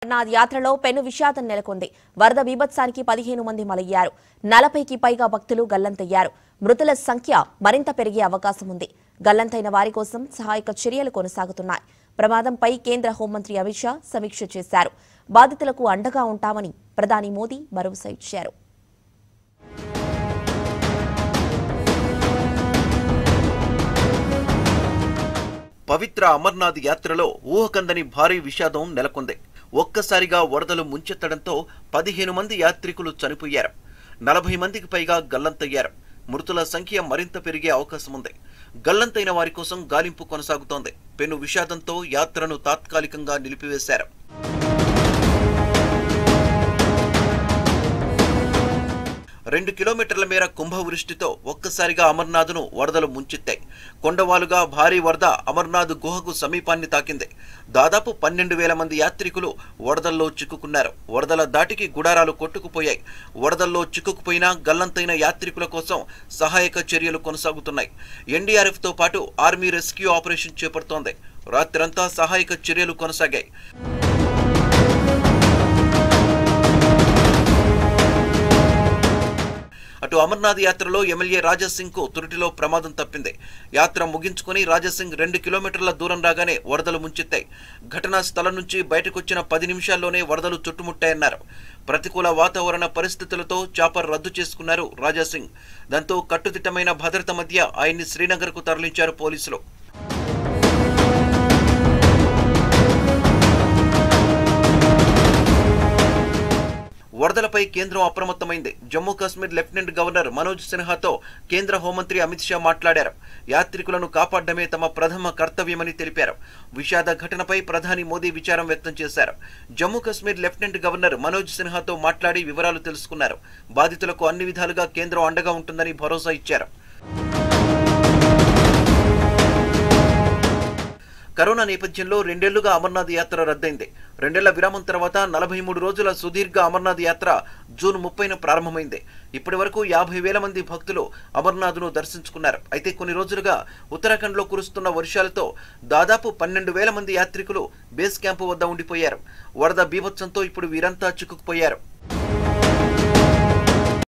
అమర్నాథ్ యాత్రలో పెను విషాదం నెలకొంది వరద బీభత్సానికి పదిహేను మంది మలయ్యారు నలభైకి పైగా భక్తులు గల్లంతయ్యారు మృతుల సంఖ్య మరింత పెరిగే అవకాశం ఉంది గల్లంతైన వారి కోసం సహాయక చర్యలు కొనసాగుతున్నాయి ప్రమాదంపై కేంద్ర హోంమంత్రి అమిత్ షా సమీక్ష చేశారు బాధితులకు అండగా ఉంటామని ప్రధాని మోదీ భరోసా ఇచ్చారు పవిత్ర అమర్నాథ్ యాత్రలో ఊహకందని భారీ విషాదం నెలకొంది ఒక్కసారిగా వరదలు ముంచెత్తడంతో పదిహేను మంది యాత్రికులు చనిపోయారు నలభై మందికి పైగా గల్లంతయ్యారు మృతుల సంఖ్య మరింత పెరిగే అవకాశం ఉంది గల్లంతైన వారి కోసం గాలింపు కొనసాగుతోంది పెను విషాదంతో యాత్రను తాత్కాలికంగా నిలిపివేశారు రెండు కిలోమీటర్ల మేర కుంభవృష్టితో ఒక్కసారిగా అమర్నాథ్ను వరదలు ముంచెత్తాయి కొండవాలుగా భారీ వరద అమర్నాథ్ గుహకు సమీపాన్ని తాకింది దాదాపు పన్నెండు వేల మంది యాత్రికులు వరదల్లో చిక్కుకున్నారు వరదల దాటికి గుడారాలు కొట్టుకుపోయాయి వరదల్లో చిక్కుకుపోయిన గల్లంతైన యాత్రికుల కోసం సహాయక చర్యలు కొనసాగుతున్నాయి ఎన్డీఆర్ఎఫ్ తో పాటు ఆర్మీ రెస్క్యూ ఆపరేషన్ చేపడుతోంది రాత్రంతా సహాయక చర్యలు కొనసాగాయి అటు అమర్నాథ్ యాత్రలో ఎమ్మెల్యే రాజాసింగ్ కు తురిటిలో ప్రమాదం తప్పింది యాత్ర ముగించుకుని రాజాసింగ్ రెండు కిలోమీటర్ల దూరం రాగానే వరదలు ముంచెత్తాయి ఘటనా స్థలం నుంచి బయటకొచ్చిన పది నిమిషాల్లోనే వరదలు చుట్టుముట్టాయన్నారు ప్రతికూల వాతావరణ పరిస్థితులతో చాపర్ రద్దు చేసుకున్నారు రాజాసింగ్ దాంతో కట్టుదిట్టమైన భద్రత మధ్య ఆయన్ని శ్రీనగర్కు తరలించారు పోలీసులు వరదలపై కేంద్రం అప్రమత్తమైంది జమ్మూ కాశ్మీర్ లెఫ్టినెంట్ గవర్నర్ మనోజ్ సిన్హాతో కేంద్ర హోంమంత్రి అమిత్ షా మాట్లాడారు యాత్రికులను కాపాడమే తమ ప్రథమ కర్తవ్యమని తెలిపారు విషాద ఘటనపై ప్రధాని మోదీ విచారం వ్యక్తం చేశారు జమ్మూ కాశ్మీర్ లెఫ్టినెంట్ గవర్నర్ మనోజ్ సిన్హాతో మాట్లాడి వివరాలు తెలుసుకున్నారు బాధితులకు అన్ని విధాలుగా కేంద్రం అండగా ఉంటుందని భరోసా ఇచ్చారు కరోనా నేపథ్యంలో రెండేళ్లుగా అమర్నాథ్ యాత్ర రద్దయింది రెండేళ్ల విరామం తర్వాత నలభై మూడు రోజుల సుదీర్ఘ అమర్నాథ్ యాత్ర జూన్ ముప్పైన ప్రారంభమైంది ఇప్పటి వరకు యాభై వేల మంది భక్తులు అమర్నాథ్ను దర్శించుకున్నారు అయితే కొన్ని రోజులుగా ఉత్తరాఖండ్లో కురుస్తున్న వర్షాలతో దాదాపు పన్నెండు వేల మంది యాత్రికులు బేస్ క్యాంపు వద్ద ఉండిపోయారు వరద బీభత్సంతో ఇప్పుడు వీరంతా చిక్కుకుపోయారు